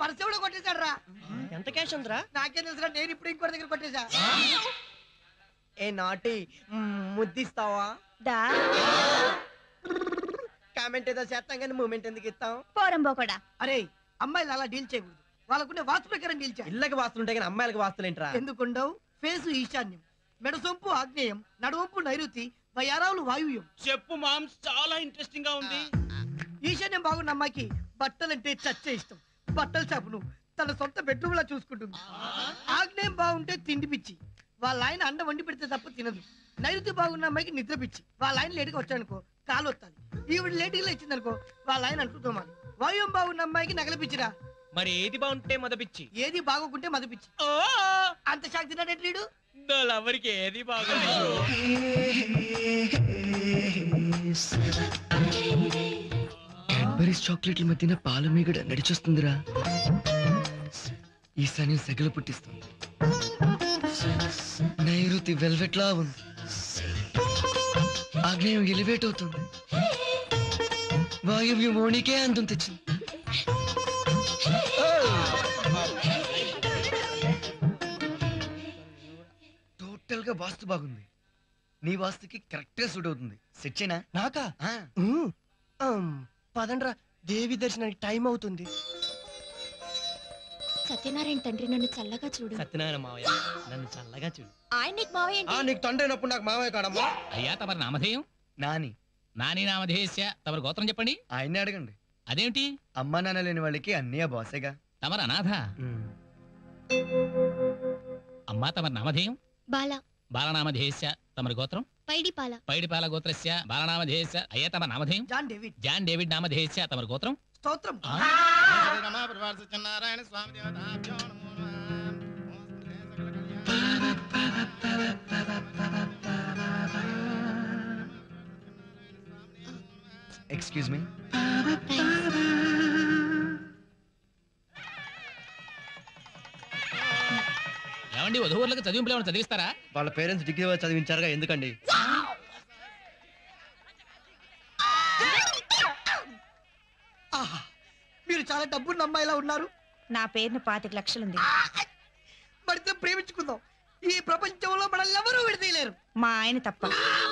Purse ఎవడో కొట్టేశాడు రా ఎంత క్యాష్ ఉందిరా నాకేం తెలుసురా నేను ఇప్పుడు ఇంకోటి దగ్గర కొట్టేశా ఏ నాటి ముద్దిస్తావా దా కామెంట్ ఏదో చేస్తాం కానీ మూమెంట్ ఎందుకు ఇస్తాం పోరం పోకడా అరే అమ్మాయిలు అలా డీల్ చేయకూడదు వాళ్ళకుండే వాస్తు ప్రకారం డీల్ చేయాలి ఇళ్ళకి వాస్తుంటాయి కానీ అమ్మాయిలకి వాస్తులేంట్రా ఎందుకుండవు ఫేసు ఈశాన్యం మెడసొంపు ఆగ్నేయం నడువంపు నైరుతి వయారావులు వాయువ్యం చెప్పు మామ్స్ చాలా ఇంట్రెస్టింగ్ గా ఉంది ఈశాన్యం బాగున్న అమ్మాయికి బట్టలంటే చచ్చే ఇష్టం బట్టల షాపును తన సొంత బెడ్రూమ్ లా చూసుకుంటుంది ఆగ్నేయం బాగుంటే తిండి పిచ్చి వాళ్ళ ఆయన అండ వండి పెడితే తప్ప తినదు నైరుతి బాగున్న అమ్మాయికి నిద్ర పిచ్చి వాళ్ళ ఆయన లేటుగా వచ్చాడనుకో కాలు వస్తాది ఈవిడ లేటుగా ఇచ్చిందనుకో వాళ్ళ ఆయన అంటుతోమాలి వాయువం బాగున్న అమ్మాయికి నగల పిచ్చిరా మరి ఏది బాగుంటే మొదపిచ్చి ఏది బాగోకుంటే మద పిచ్చి ఓ అంత షాక్ తిన్నాడేంటి వీడు లవర్కి ఏది బాగుంది క్యాడ్బరీస్ చాక్లెట్ల మధ్యన పాల మీగడ నడిచొస్తుందిరా ఈశాన్యం సెగలు పుట్టిస్తుంది నైరుతి వెల్వెట్ లా ఉంది ఆగ్నేయం ఎలివేట్ అవుతుంది వాయువ్యం ఓణికే అందం తెచ్చింది టోటల్ గా వాస్తు బాగుంది నీ వాస్తుకి కరెక్ట్ గా సూట్ అవుతుంది సెట్ చేయనా నాకా ఆ, ఉమ్, ఆమ్, పదండ్రా దేవి దర్శనానికి టైం అవుతుంది సత్యనారాయణ తండ్రి నన్ను చల్లగా చూడు సత్యనారాయణ మావయ్య నన్ను చల్లగా చూడు ఆయన నీకు మావయ్య ఆ నీకు తండ్రి అయినప్పుడు నాకు మావయ్య కాడమ్మా అయ్యా తమరి నామధేయం నాని నాని నామధేయస్య తమరి గోత్రం చెప్పండి ఆయన్నే అడగండి అదేమిటి అమ్మా నాన్న లేని వాళ్ళకి అన్నయ్య బాసేగా తమరు అనాథ అమ్మా తమరి నామధేయం బాల బాలనామధేయస్య తమరి గోత్రం పైడిపాల పైడిపాల గోత్రస్య బాలనామధేయస్య అయ్యా తమ నామధేయం జాన్ డేవిడ్ జాన్ డేవిడ్ నామధేయస్య తమరి గోత్రం స్తోత్రం సత్యనారాయణ స్వామి దేవతాభ్యో నమో ఎక్స్క్యూజ్ మీ ఏమండి వధువులకు చదివింపులు ఏమైనా చదివిస్తారా వాళ్ళ పేరెంట్స్ డిగ్రీ వాళ్ళు చదివించారుగా ఎందుకండి ఆహా మీరు చాలా డబ్బున్న అమ్మాయిలా ఉన్నారు నా పేరున పాతిక లక్షలుంది మరితో ప్రేమించుకుందాం ఈ ప్రపంచంలో మనల్ని ఎవరూ విడదీయలేరు మా ఆయన తప్ప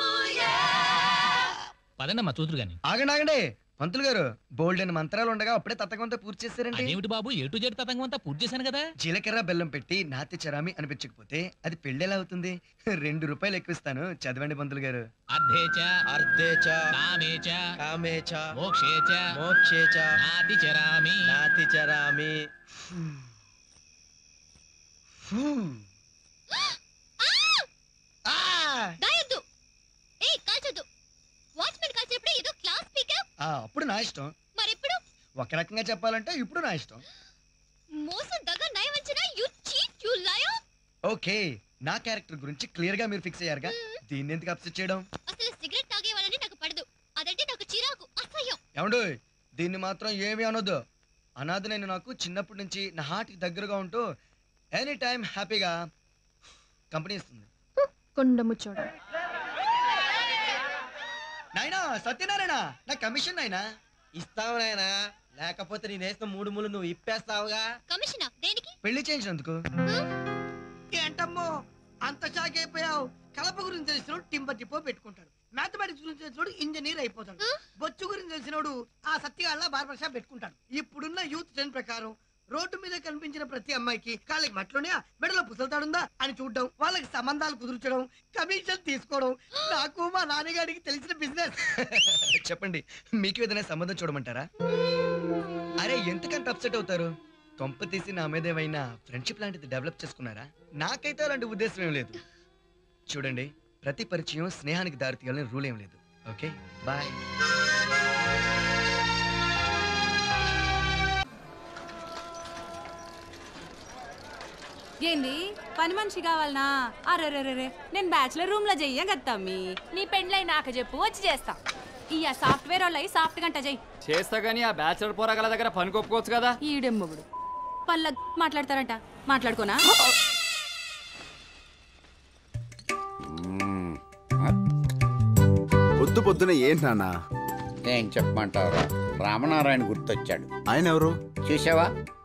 పదండి అమ్మా చూతురు గాని ఆగండి ఆగండి పంతులు గారు బోల్డ్ అని మంత్రాలు ఉండగా అప్పుడే తత్తకంతో పూర్తి చేశారండి అదేమిటి బాబు ఎటు జెడ్ తతంగం అంతా పూర్తి చేశాను కదా జీలకర్ర బెల్లం పెట్టి నాతి చరామి అనిపించకపోతే అది పెళ్ళెలా అవుతుంది రెండు రూపాయలు ఎక్కువిస్తాను చదవండి పంతులు గారు అర్ధేచ అర్ధేచ కామేచ కామేచ మోక్షేచ మోక్షేచ నాతి చరామి నాతి చరామి ఫూ. ఆ! దాయొద్దు ఏ కాల్చొద్దు వాచ్మెన్ కాల్చేప్పుడు ఏదో క్లాస్ స్పీకర్ ఆ, అప్పుడు నా ఇష్టం మరెప్పుడు ఒక రకంగా చెప్పాలంటే ఇప్పుడు నా ఇష్టం మోసం దగ్గర నయవంచన you cheat you liar okay నా క్యారెక్టర్ గురించి క్లియర్ గా మీరు ఫిక్స్ అయ్యారుగా దీన్ని ఎందుకు అప్సెట్ చేయడం అసలు సిగరెట్ తాగే వాళ్ళని నాకు పడదు అదంటే నాకు చిరాకు అసహ్యం ఏమండు దీన్ని మాత్రం ఏమీ అనొద్దు అనాథ నేను నాకు చిన్నప్పటి నుంచి నా హార్ట్కి దగ్గరగా ఉంటూ ఎనీ టైం హ్యాపీగా కంపెనీ ఇస్తుంది కొండ ముచ్చోడు నాయనా సత్యనారాయణ నా కమిషన్ నాయనా ఇస్తావు నాయనా లేకపోతే నేను వేసిన మూడు ముళ్ళు నువ్వు ఇప్పేస్తావుగా కమిషనా దేనికి పెళ్లి చేయించినందుకు ఏంటమ్మో అంత షాక్ అయిపోయావు కలప గురించి తెలిసినోడు టింబర్ డిపో పెట్టుకుంటాడు మ్యాథమెటిక్స్ గురించి తెలిసినోడు ఇంజనీర్ అయిపోతాడు ఆ? బొచ్చు గురించి తెలిసినోడు ఆ సత్యగాళ్ళ బార్బర్ షాప్ పెట్టుకుంటాడు ఇప్పుడున్న యూత్ ట్రెండ్ ప్రకారం రోడ్డు మీద కనిపించిన ప్రతి అమ్మాయికి కాళ్ళకి మట్లునే మెడలో పుసలుతాడుందా అని చూడడం వాళ్ళకి సంబంధాలు కుదుర్చడం కమిషన్ తీసుకోవడం నాకు మా నాన్నగారికి తెలిసిన బిజినెస్ చెప్పండి మీకు ఏదైనా సంబంధం చూడమంటారా అరే ఎందుకంత అప్సెట్ అవుతారు కొంప తీసి నా మీద ఏమైనా ఫ్రెండ్షిప్ లాంటిది డెవలప్ చేసుకున్నారా నాకైతే అలాంటి ఉద్దేశం ఏం లేదు చూడండి ప్రతి పరిచయం స్నేహానికి దారితీయాలని రూల్ ఏం లేదు ఓకే బాయ్ ఏంది పని మనిషి కావాలనా అరే నేను బ్యాచులర్ రూమ్ లో చెయ్య గత్తమ్మి నీ పెండ్లై నాకు చెప్పు వచ్చి చేస్తా ఇయ్య సాఫ్ట్వేర్ వాళ్ళు సాఫ్ట్ గంట చెయ్యి చేస్తా గానీ ఆ బ్యాచులర్ పోరగాల దగ్గర పని కొప్పుకోవచ్చు కదా ఈడెమ్మగుడు పళ్ళ మాట్లాడతారంట మాట్లాడుకోనా పొద్దు పొద్దున ఏంటి నాన్న ఏం చెప్పమంటావురా రామనారాయణ గుర్తొచ్చాడు ఆయన ఎవరు చూసావా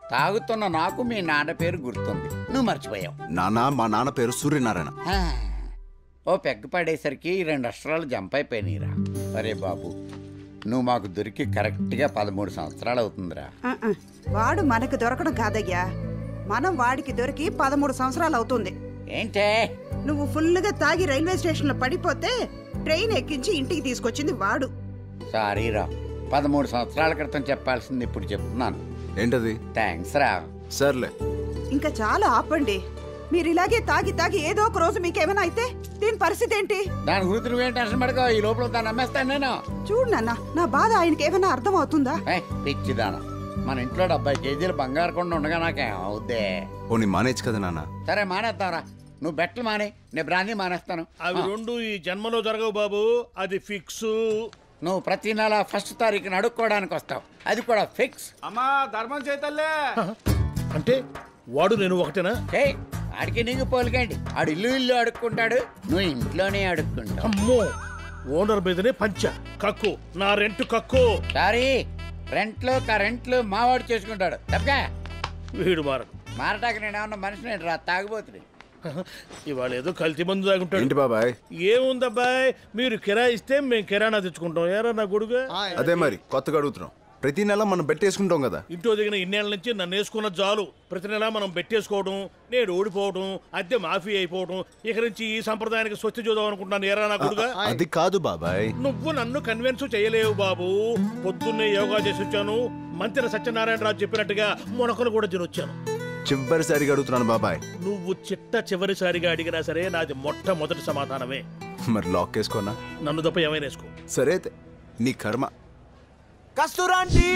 తాగుతున్న నాకు మీ నాన్న పేరు గుర్తుంది నువ్వు మర్చిపోయావు నాన్న మా నాన్న పేరు సూర్యనారాయణ ఆ, ఓ పెగ్గ పడేసరికి ఈ రెండు అక్షరాలు జంప్ అయిపోయినాయిరా సరే బాబు నువ్వు మాకు దొరికి కరెక్ట్గా పదమూడు సంవత్సరాలు అవుతుందిరా ఆ-ఆ. వాడు మనకు దొరకడం కాదయ్యా మనం వాడికి దొరికి పదమూడు సంవత్సరాలు అవుతుంది ఏంటే నువ్వు ఫుల్గా తాగి రైల్వే స్టేషన్ లో పడిపోతే ట్రైన్ ఎక్కించి ఇంటికి తీసుకొచ్చింది వాడు సారీరా పదమూడు సంవత్సరాల క్రితం చెప్పాల్సింది ఇప్పుడు చెప్తున్నాను ఏంటది థ్యాంక్స్ రా సర్లే ఇంకా చాలా ఆపండి మీరు ఇలాగే తాగి తాగి ఏదో ఒక రోజు మీకేమైనా అయితే దీని పరిస్థితి ఏంటి దాని గురించి నువ్వేం టెన్షన్ పడుకో ఈ లోపల దాన్ని అమ్మేస్తాను నేను చూడు నాన్న నా బాధ ఆయనకి ఏమైనా అర్థం అవుతుందా ఏయ్, పిచ్చిదాన మన ఇంట్లో డెబ్బై కేజీలు బంగారు కొండ ఉండగా నాకేం అవుద్దే పోనీ మానేచ్చు కదా నాన్న సరే మానేద్దాంరా నువ్వు బెట్లు మానే నేను బ్రాందీ మానేస్తాను అవి ఆ, రెండు ఈ జన్మలో జరగవు బాబు అది ఫిక్స్ నువ్వు ప్రతి నెల ఫస్ట్ తారీఖున అడుక్కోవడానికి వస్తావు అది కూడా ఫిక్స్ అమ్మా ధర్మం చేతల్లే అంటే వాడు నేను ఒకటేనా ఏయ్ ఆడికి నీకు పోలికండి ఆడు ఇల్లు ఇల్లు అడుక్కుంటాడు నువ్వు ఇంట్లోనే అడుక్కుంటావు అమ్మో ఓనర్ మీదనే పంచ కక్కు నా రెంట్ కక్కు సారీ రెంట్లు కరెంట్లు మావాడు చేసుకుంటాడు తప్పగా వీడు మారడు మారటానికి నేను ఏమన్నా మనిషిని రా తాగుబోతుడు ఇవాళ ఏదో కల్తీ మందు తాగుంటాడు ఏంటి బాబాయ్ ఏముందబ్బాయ్ మీరు కిరాయి ఇస్తే మేము కిరాణా తెచ్చుకుంటాం ఏరా నా కొడుకు అదే మరి కొత్తగా అడుగుతున్నాం ప్రతి నెల మనం బెట్టేసుకుంటాం కదా ఇంట్లో దిగిన ఇన్నేళ్ల నుంచి నన్ను వేసుకున్న జాలు ప్రతి నెల మనం పెట్టేసుకోవడం నేను ఓడిపోవడం అద్దె మాఫీ అయిపోవడం ఇక నుంచి ఈ సంప్రదాయానికి స్వస్తి చూద్దాం అనుకుంటున్నాను ఏరా నా కొడుగా అది కాదు బాబాయ్ నువ్వు నన్ను కన్విన్స్ చేయలేవు బాబు పొద్దున్నే యోగా చేసి వచ్చాను మంత్రి సత్యనారాయణరాజు చెప్పినట్టుగా మొనకలు కూడా తినొచ్చాను చివరిసారిగా అడుగుతున్నాను బాబాయ్ నువ్వు చిట్ట చివరిసారిగా అడిగినా సరే నాది మొట్టమొదటి సమాధానమే మరి లాక్ వేసుకోనా నన్ను తప్ప ఏమైనా వేసుకో సరే అయితే నీ కర్మ కస్తూరాంటి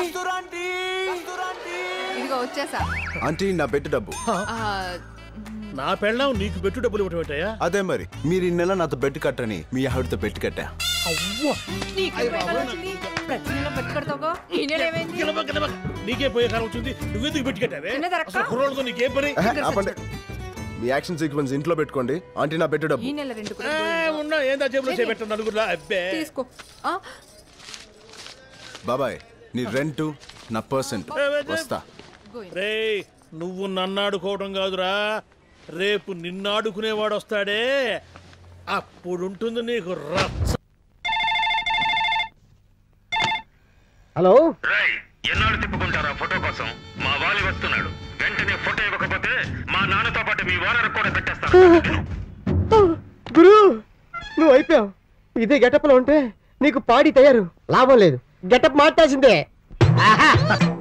ఇదిగో వచ్చేసా ఆంటీ నా బెట్టు డబ్బు నా పెళ్ళం నీకు పెట్టు డబ్బులు ఇవ్వటం ఏంటయ్యా అదే మరి మీరు ఈ నెల నాతో బెట్టు కట్టని మీ ఆవిడతో బెట్టు కట్టా ప్రతి నెల పెట్టుకడతావు ఈ నెల ఏమైంది గిలబ, గిలబ. నీకే పోయే కాలం వచ్చింది నువ్వెందుకు పెట్టుకెట్టావే చిన్న దొరక్క? అసలు కుర్రోళ్ళతో నీకేం పని ఆహా, ఆపండి మీ యాక్షన్ సీక్వెన్స్ ఇంట్లో పెట్టుకోండి ఆంటీ నా బెట్టు డబ్బు ఈ నెల రెండు ఆ, ఉన్నా ఏందా జేబులో చేపెట్టాను నలుగురులా అబ్బే తీసుకో ఆ, బాబాయ్ నీ రెంట్ నా పర్సెంట్ వస్తా రే నువ్వు నన్ను ఆడుకోవడం కాదురా రేపు నిన్నాడుకునేవాడు వస్తాడే అప్పుడుంటుంది నీకు రచ్చ హలో ఎన్నాళ్ళు తిప్పుకుంటారా ఫోటో కోసం మా వాలి వస్తున్నాడు వెంటనే ఫోటో ఇవ్వకపోతే మా నాన్నతో పాటు మీ ఓనర్ కూడా పెట్టేస్తాను గురు నువ్వు అయిపోయావు ఇదే గెటప్ లో ఉంటే నీకు పాడి తయారు లాభం లేదు గెటప్ మార్చాల్సిందే ఆహా.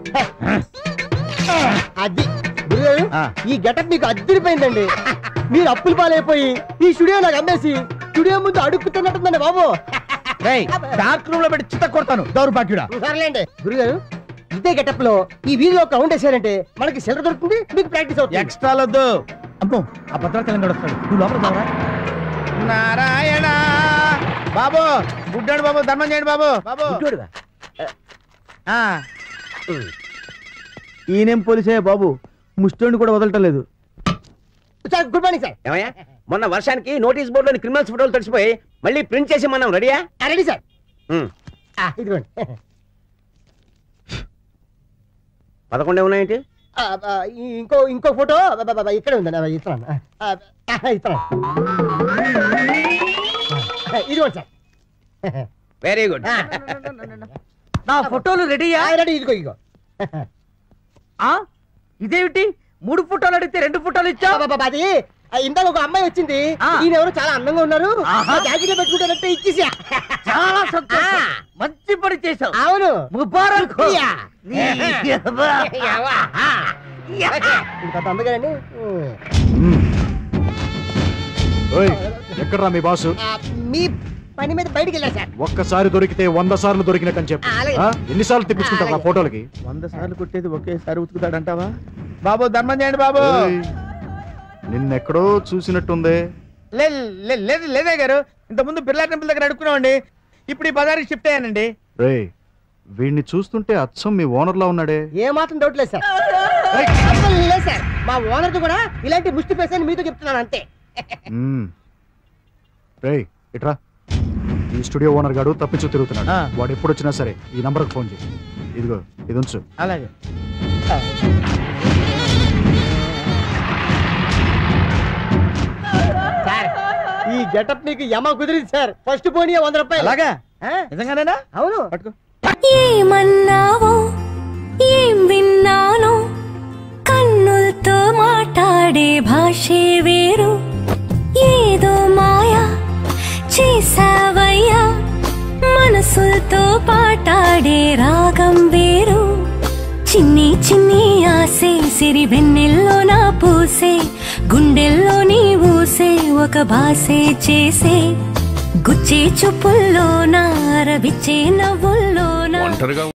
అది గురుగారు ఈ గెటప్ మీకు అద్దరిపోయిందండి మీరు అప్పులు పాలైపోయి ఈ స్టూడియో నాకు అమ్మేసి స్టూడియో ముందు అడుక్కుతున్నట్టుందండి బాబు డార్క్ రూమ్ లో పెట్టి చిత్త కొడతాను దౌర్భాగ్యుడా సర్లేండి గురుగారు ఇదే గెటప్ లో ఈ వీధిలో కౌంట్ వేసారంటే మనకి సెలవు దొరుకుతుంది మీకు ప్రాక్టీస్ అవుతుంది ఎక్స్ట్రా వద్దు అమ్మో ఆ భద్రాచలం గడుస్తాడు నువ్వు లోపల రావరా నారాయణ బాబు గుడ్డాడు బాబు ధర్మం చేయండి బాబు బాబు ఈయనేం పోలీసే బాబు ముష్టోండి కూడా వదలటం లేదు సార్ గుడ్ మార్నింగ్ సార్ ఏమయ్యా మొన్న వర్షానికి నోటీస్ బోర్డులోని క్రిమినల్స్ ఫోటోలు తడిసిపోయి మళ్ళీ ప్రింట్ చేసి మనం రెడీయా రెడీ సార్ ఉమ్. ఇదిగోండి పదకొండే ఉన్నాయేంటి ఆ, ఆ, ఈ- ఇంకో ఇంకో ఫోటో బ- బ- బ- ఇక్కడే ఉందండి ఆ, ఇస్తున్నాను ఆ, ఆ, ఇస్తున్నాను ఆ, ఇదిగోండి సార్ వెరీ గుడ్ నా ఫోటోలు రెడీయా రెడీ ఇదిగో ఇదిగో ఇదేమిటి మూడు ఫోటోలు అడిగితే రెండు ఫోటోలు ఇచ్చా అది ఆ, ఇందాక ఒక అమ్మాయి వచ్చింది ఈయన ఎవరు చాలా అందంగా ఉన్నారు జాకెట్ పెట్టుకుంటారంటే ఇచ్చేసా చాలా సంతోషం మంచి పని చేశావు అవును ముబారక్ ఇంత అందగానండి ఎక్కడ్రా మీ బాసు ఆ, మీ పని మీద బయటికి వెళ్ళారు సార్ ఒక్కసారి దొరికితే వంద సార్లు దొరికినట్టని చెప్పు అలాగే. ఆ? ఎన్నిసార్లు తెప్పించుకుంటారు నా ఫోటోలకి వంద సార్లు కొట్టేది ఒకేసారి ఉతుకుతాడంటావా బాబు ధర్మం చేయండి బాబు ఏయ్, నిన్నెక్కడో చూసినట్టుందే లేదు లే- లేదు లేదే గారు ఇంత ముందు బిర్లా టెంపుల్ దగ్గర అడుక్కున్నామండి ఇప్పుడు ఈ పదారికి షిఫ్ట్ అయ్యానండి రే వీడిని చూస్తుంటే అచ్చం మీ ఓనర్లా ఉన్నాడే ఏ మాత్రం డౌట్ లేదు సార్ అసలు లేదు సార్ మా ఓనర్ కూడా ఇలాంటి ముష్టి పేసని మీతో చెప్తున్నాను అంతే మ్మ్. రేయ్ ఇట్రా ఈ స్టూడియో ఓనర్ గాడు తప్పించు తిరుగుతున్నాడు వాడు ఎప్పుడు వచ్చినా సరే ఈ నంబర్కి ఫోన్ చేయి ఇదిగో ఇది ఉంచు అలాగే సార్ ఈ గెటప్ నీకు యమ కుదిరింది సార్ ఫస్ట్ పోనీ వంద రూపాయలు అలాగా నిజంగానేనా అవును ఏమన్నావో ఏం విన్నానో కన్నులతో మాట్లాడే భాషే వేరు ఏదో మాయా చేసావయ్యా మనసులతో పాటాడే రాగం వేరు చిన్ని చిన్ని ఆసే సిరి వెన్నెల్లో నా పూసే గుండెల్లో నీ ఊసే ఒక భాసే చేసే గుచ్చే చూపుల్లో నా రవిచ్చే నవ్వుల్లో నా ఒంటరిగా